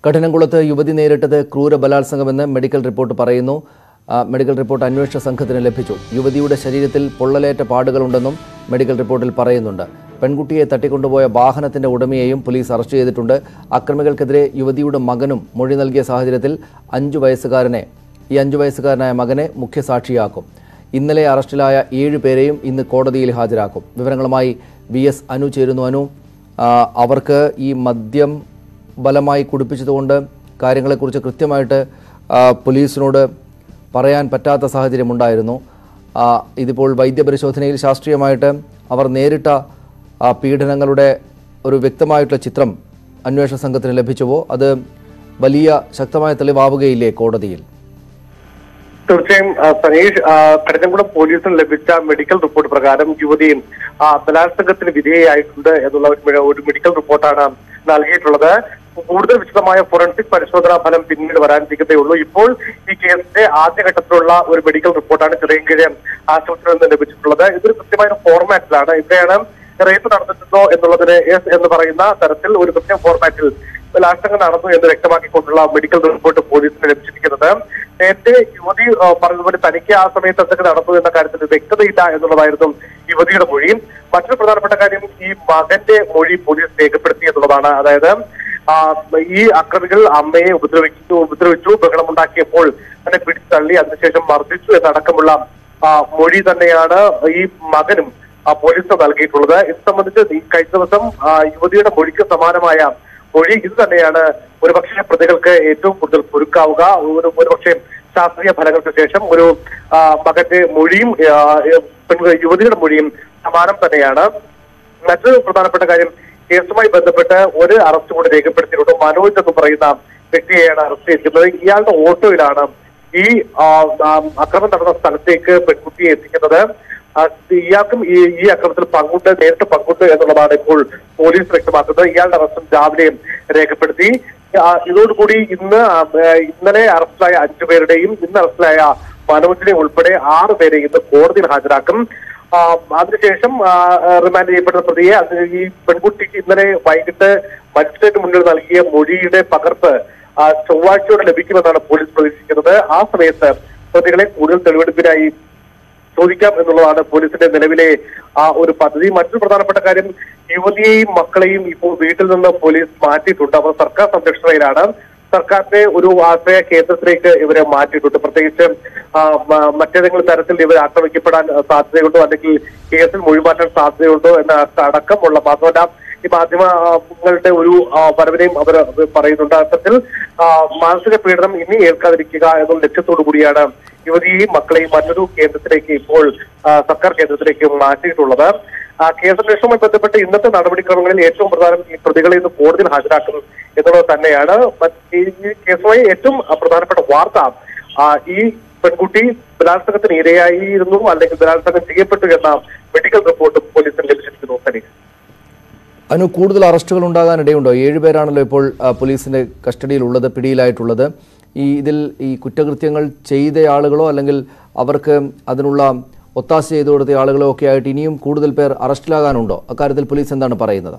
കഠിനംകുളത്ത് യുവതി നേരിട്ടത് ക്രൂര ബലാത്സംഗമെന്ന് മെഡിക്കൽ റിപ്പോർട്ട് പറയുന്നു ആ, മെഡിക്കൽ റിപ്പോർട്ട് അന്വേഷണ സംഘത്തിന് ലഭിച്ചു യുവതിയുടെ ശരീരത്തിൽ പൊള്ളലേറ്റ പാടുകളുണ്ടെന്നും മെഡിക്കൽ റിപ്പോർട്ടിൽ പറയുന്നുണ്ട് പെൺകുട്ടിയെ തട്ടിക്കൊണ്ടുപോയ വാഹനത്തിന്റെ ഉടമയെയും പോലീസ് അറസ്റ്റ് ചെയ്തിട്ടുണ്ട് അക്രമികൾക്കെതിരെ യുവതിയുടെ മകനും മൊഴി നൽകിയ സാഹചര്യത്തിൽ അഞ്ചു വയസ്സുകാരനെ ഈ അഞ്ചു വയസ്സുകാരനായ മകനെ മുഖ്യസാക്ഷിയാക്കും ഇന്നലെ അറസ്റ്റിലായ ഏഴ് പേരെയും ഇന്ന് കോടതിയിൽ ഹാജരാക്കും വിവരങ്ങളുമായി വി എസ് അനു ചേരുന്നു അനു ആ, അവർക്ക് ഈ മദ്യം ബലമായി കുടിപ്പിച്ചതുകൊണ്ട് കാര്യങ്ങളെക്കുറിച്ച് കൃത്യമായിട്ട് ആ, പോലീസിനോട് പറയാൻ പറ്റാത്ത സാഹചര്യമുണ്ടായിരുന്നു ആ, ഇതിപ്പോൾ വൈദ്യപരിശോധനയിൽ ശാസ്ത്രീയമായിട്ട് അവർ നേരിട്ട ആ, പീഡനങ്ങളുടെ ഒരു വ്യക്തമായിട്ടുള്ള ചിത്രം അന്വേഷണ സംഘത്തിന് ലഭിച്ചുവോ അത് വലിയ ശക്തമായ തെളിവാവുകയില്ലേ കോടതിയിൽ തീർച്ചയായും ആ, സനീഷ് ആ, കഠിനംകുളം പോലീസിന് ലഭിച്ച മെഡിക്കൽ റിപ്പോർട്ട് പ്രകാരം യുവതിയും ആ, ബലാത്സംഗത്തിന് വിധേയയായിട്ടുണ്ട് എന്നുള്ള ഒരു മെ- ഒരു മെഡിക്കൽ റിപ്പോർട്ടാണ് നൽകിയിട്ടുള്ളത് കൂടുതൽ വിശദമായ ഫോറൻസിക് പരിശോധനാ ഫലം പിന്നീട് വരാനിരിക്കുന്നേ ഉള്ളൂ ഇപ്പോൾ ഈ കേസിന്റെ ആദ്യഘട്ടത്തിലുള്ള ഒരു മെഡിക്കൽ റിപ്പോർട്ടാണ് ചെറിയൻകീഴ് ആശുപത്രിയിൽ നിന്ന് ലഭിച്ചിട്ടുള്ളത് ഇതൊരു കൃത്യമായ ഒരു ഫോർമാറ്റിലാണ് ഇവിടെയാണ് റേപ്പ് നടന്നിട്ടുണ്ടോ എന്നുള്ളതിന് എസ് എന്ന് പറയുന്ന തരത്തിൽ ഒരു കൃത്യം ഫോർമാറ്റിൽ ബലാത്സംഗം നടന്നു എന്ന് വ്യക്തമാക്കിക്കൊണ്ടുള്ള മെഡിക്കൽ റിപ്പോർട്ട് പോലീസിന് ലഭിച്ചിരിക്കുന്നത് നേരത്തെ യുവതി ആ, പറഞ്ഞതുപോലെ തനിക്ക് ആ സമയത്ത് എന്തൊക്കെ നടന്നു എന്ന കാര്യത്തിൽ വ്യക്തതയില്ല എന്നുള്ളതായിരുന്നു യുവതിയുടെ മൊഴി മറ്റൊരു പ്രധാനപ്പെട്ട കാര്യം ഈ മകന്റെ മൊഴി പോലീസ് രേഖപ്പെടുത്തി എന്നുള്ളതാണ് അതായത് ആ, ഈ അക്രമികൾ അമ്മയെ ഉപദ്രവിച്ചു ഉപദ്രവിച്ചു ബഹളമുണ്ടാക്കിയപ്പോൾ തന്നെ പിടിച്ചു തള്ളി അതിനുശേഷം മർദ്ദിച്ചു എന്നടക്കമുള്ള ആ, മൊഴി തന്നെയാണ് ഈ മകനും ആ, പോലീസ് നൽകിയിട്ടുള്ളത് ഇത് സംബന്ധിച്ച് ഈ കഴിഞ്ഞ ദിവസം ആ, യുവതിയുടെ മൊഴിക്ക് സമാനമായ മൊഴി ഇത് തന്നെയാണ് ഒരുപക്ഷെ പ്രതികൾക്ക് ഏറ്റവും കൂടുതൽ കുരുക്കാവുക ഒരു ഒരുപക്ഷെ ശാസ്ത്രീയ ഫലങ്ങൾക്ക് ശേഷം ഒരു ആ, മകന്റെ മൊഴിയും ആ, പെൺകു- യുവതിയുടെ മൊഴിയും സമാനം തന്നെയാണ് മറ്റൊരു പ്രധാനപ്പെട്ട കാര്യം കേസുമായി ബന്ധപ്പെട്ട് ഒരു അറസ്റ്റ് കൂടി രേഖപ്പെടുത്തിയിട്ടുണ്ട് മനോജ് എന്ന് പറയുന്ന വ്യക്തിയെയാണ് അറസ്റ്റ് ചെയ്തിരിക്കുന്നത് ഇയാളുടെ ഓട്ടോയിലാണ് ഈ ആ, ആ, അക്രമം നടന്ന സ്ഥലത്തേക്ക് പെൺകുട്ടിയെ എത്തിക്കുന്നത് ആ, ഇയാൾക്കും ഈ ഈ അക്രമത്തിൽ പങ്കുണ്ട് നേരിട്ട് പങ്കുണ്ട് എന്നുള്ളതാണ് ഇപ്പോൾ പോലീസ് വ്യക്തമാക്കുന്നത് ഇയാളുടെ അറസ്റ്റും രാവിലെ രേഖപ്പെടുത്തി ആ, ഇതോടുകൂടി ഇന്ന് ആ, ഏ, ഇന്നലെ അറസ്റ്റിലായ അഞ്ചു പേരുടെയും ഇന്ന് അറസ്റ്റിലായ മനോജിനെ ഉൾപ്പെടെ ആറ് പേരെ ഇന്ന് കോടതിയിൽ ഹാജരാക്കും ആ, അതിനുശേഷം ആ, റിമാൻഡ് ചെയ്യപ്പെടുന്ന പ്രതിയെ അത് ഈ പെൺകുട്ടിക്ക് ഇന്നലെ വൈകിട്ട് മജിസ്ട്രേറ്റ് മുന്നിൽ നൽകിയ മൊഴിയുടെ പകർപ്പ് ആ, ചൊവ്വാഴ്ചയോടെ ലഭിക്കുമെന്നാണ് പോലീസ് പ്രതീക്ഷിക്കുന്നത് ആ സമയത്ത് പ്രതികളെ കൂടുതൽ തെളിവെടുപ്പിനായി ചോദിക്കാം എന്നുള്ളതാണ് പോലീസിന്റെ നിലവിലെ ആ ഒരു പദ്ധതി മറ്റൊരു പ്രധാനപ്പെട്ട കാര്യം യുവതിയെയും മക്കളെയും ഇപ്പോൾ വീട്ടിൽ നിന്ന് പോലീസ് മാറ്റിയിട്ടുണ്ട് അവർ സർക്കാർ സംരക്ഷണയിലാണ് സർക്കാരിന്റെ ഒരു ആശ്രയ കേന്ദ്രത്തിലേക്ക് ഇവരെ മാറ്റിയിട്ടുണ്ട് പ്രത്യേകിച്ച് ആ, മ- മറ്റേതെങ്കിലും തരത്തിൽ ഇവർ ആക്രമിക്കപ്പെടാൻ സാധ്യതയുണ്ടോ അല്ലെങ്കിൽ കേസിൽ മൊഴിമാറ്റാൻ സാധ്യതയുണ്ടോ എന്ന അടക്കമുള്ള മാത്രമല്ല ഈ മാധ്യമങ്ങളുടെ ഒരു ആ, വരവിനെയും അവർ പറയുന്നുണ്ട് അത്തരത്തിൽ ആ, മാനസിക പീഡനം ഇനി ഏൽക്കാതിരിക്കുക എന്നുള്ള ലക്ഷ്യത്തോടു കൂടിയാണ് യുവതിയെയും മക്കളെയും മറ്റൊരു കേന്ദ്രത്തിലേക്ക് ഇപ്പോൾ ആ, സർക്കാർ കേന്ദ്രത്തിലേക്ക് മാറ്റിയിട്ടുള്ളത് ആ, കേസന്വേഷണവുമായി ബന്ധപ്പെട്ട് ഇന്നത്തെ നടപടിക്രമങ്ങളിൽ ഏറ്റവും പ്രധാനം ഈ പ്രതികളെ ഇന്ന് കോടതിയിൽ ഹാജരാക്കും എന്നുള്ളത് തന്നെയാണ് മറ്റ് ഈ ഈ കേസുമായി ഏറ്റവും പ്രധാനപ്പെട്ട വാർത്ത ആ, ഈ പെൺകുട്ടി ബലാത്സംഗത്തിന് ഇരയായിരുന്നു അല്ലെങ്കിൽ ബലാത്സംഗം ചെയ്യപ്പെട്ടു എന്ന മെഡിക്കൽ റിപ്പോർട്ട് പോലീസിന് ലഭിച്ചിരിക്കുന്നു സനീഷ് അനു കൂടുതൽ അറസ്റ്റുകൾ ഉണ്ടാകാൻ ഇടയുണ്ടോ ഏഴുപേരാണല്ലോ ഇപ്പോൾ ആ, പോലീസിന്റെ കസ്റ്റഡിയിലുള്ളത് പിടിയിലായിട്ടുള്ളത് ഈ ഇതിൽ ഈ കുറ്റകൃത്യങ്ങൾ ചെയ്ത ആളുകളോ അല്ലെങ്കിൽ അവർക്ക് അതിനുള്ള ഒത്താശ ചെയ്തു കൊടുത്ത ആളുകളോ ഒക്കെ ആയിട്ട് ഇനിയും കൂടുതൽ പേർ അറസ്റ്റിലാകാനുണ്ടോ അക്കാര്യത്തിൽ പോലീസ് എന്താണ് പറയുന്നത്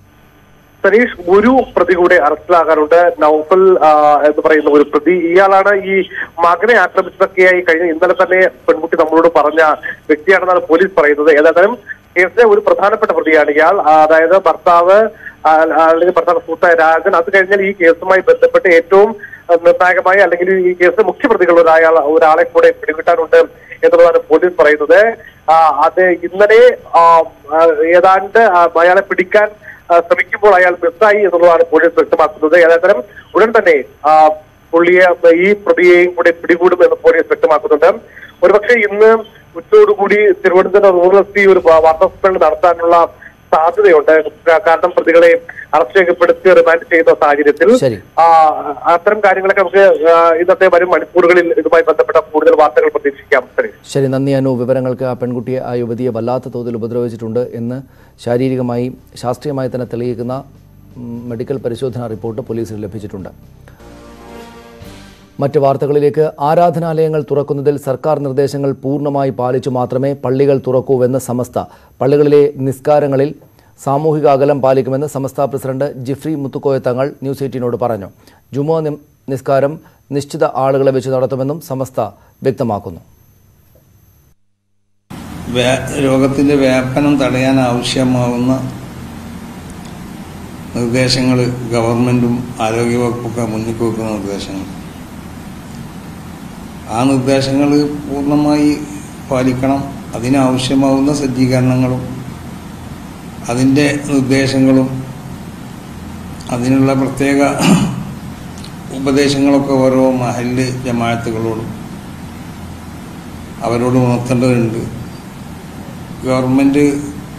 സനീഷ് ഒരു പ്രതി കൂടെ അറസ്റ്റിലാകാനുണ്ട് നൌഫൽ ആ, എന്ന് പറയുന്ന ഒരു പ്രതി ഇയാളാണ് ഈ മകനെ ആക്രമിച്ചതൊക്കെയായി കഴിഞ്ഞ ഇന്നലെ തന്നെ പെൺകുട്ടി നമ്മളോട് പറഞ്ഞ വ്യക്തിയാണെന്നാണ് പോലീസ് പറയുന്നത് ഏതായാലും കേസിലെ ഒരു പ്രധാനപ്പെട്ട പ്രതിയാണ് ഇയാൾ ആ, അതായത് ഭർത്താവ് ആ, അല്ലെങ്കിൽ ഭർത്താവ് സുഹൃത്തായ രാജൻ അത് കഴിഞ്ഞാൽ ഈ കേസുമായി ബന്ധപ്പെട്ട് ഏറ്റവും ആ, നിർണായകമായി അല്ലെങ്കിൽ ഈ കേസിലെ മുഖ്യപ്രതികൾ ഒരാൾ ഒരാളെ കൂടെ പിടികിട്ടാനുണ്ട് എന്നുള്ളതാണ് പോലീസ് പറയുന്നത് ആ, അത് ഇന്നലെ ആ, ആ, ഏതാണ്ട് ആ, അയാളെ പിടിക്കാൻ ആ, ശ്രമിക്കുമ്പോൾ അയാൾ മിസ്സായി എന്നുള്ളതാണ് പോലീസ് വ്യക്തമാക്കുന്നത് ഏതായാലും ഉടൻ തന്നെ ആ, പുള്ളിയെ ഈ പ്രതിയെയും കൂടെ പിടികൂടും എന്ന് പോലീസ് വ്യക്തമാക്കുന്നുണ്ട് ഒരുപക്ഷെ ഇന്ന് ഉച്ചയോടുകൂടി തിരുവനന്തപുരം റൂറൽ എസ് പി ഒരു വാർത്താ സമ്മേളനം നടത്താനുള്ള സാധ്യതയുണ്ട് കാരണം പ്രതികളെ അറസ്റ്റ് രേഖപ്പെടുത്തി റിമാൻഡ് ചെയ്യുന്ന സാഹചര്യത്തിൽ ശരി. ആ, അത്തരം കാര്യങ്ങളൊക്കെ നമുക്ക് ആ, ഇന്നത്തെ വരും മണിക്കൂറുകളിൽ ഇതുമായി ബന്ധപ്പെട്ട കൂടുതൽ വാർത്തകൾ പ്രതീക്ഷിക്കാം ശരി ശരി നന്ദി അനു വിവരങ്ങൾക്ക് ആ പെൺകുട്ടിയെ ആ യുവതിയെ വല്ലാത്ത തോതിൽ ഉപദ്രവിച്ചിട്ടുണ്ട് എന്ന് ശാരീരികമായി ശാസ്ത്രീയമായി തന്നെ തെളിയിക്കുന്ന ഉം, മെഡിക്കൽ പരിശോധനാ റിപ്പോർട്ട് പോലീസിന് ലഭിച്ചിട്ടുണ്ട് മറ്റ് വാർത്തകളിലേക്ക് ആരാധനാലയങ്ങൾ തുറക്കുന്നതിൽ സർക്കാർ നിർദ്ദേശങ്ങൾ പൂർണ്ണമായി പാലിച്ചു മാത്രമേ പള്ളികൾ തുറക്കൂവെന്ന് സമസ്ത പള്ളികളിലെ നിസ്കാരങ്ങളിൽ സാമൂഹിക അകലം പാലിക്കുമെന്ന് സമസ്ത പ്രസിഡന്റ് ജിഫ്രി മുത്തുക്കോയ തങ്ങൾ ന്യൂസ് എയ്റ്റീനോട് പറഞ്ഞു ജുമോ നി- നിസ്കാരം നിശ്ചിത ആളുകളെ വെച്ച് നടത്തുമെന്നും സമസ്ത വ്യക്തമാക്കുന്നു വ്യാ- രോഗത്തിൻ്റെ വ്യാപനം തടയാൻ ആവശ്യമാവുന്ന നിർദ്ദേശങ്ങൾ ഗവൺമെൻറ്റും ആരോഗ്യവകുപ്പൊക്കെ മുന്നിൽ വെക്കുന്ന നിർദ്ദേശങ്ങൾ ആ നിർദ്ദേശങ്ങൾ പൂർണ്ണമായി പാലിക്കണം അതിനാവശ്യമാവുന്ന സജ്ജീകരണങ്ങളും അതിൻ്റെ നിർദ്ദേശങ്ങളും അതിനുള്ള പ്രത്യേക ഉപദേശങ്ങളൊക്കെ ഓരോ മഹല്ല് ജമാഅത്തുകളോടും അവരോട് ഉണർത്തേണ്ടതുണ്ട് ഗവൺമെൻറ്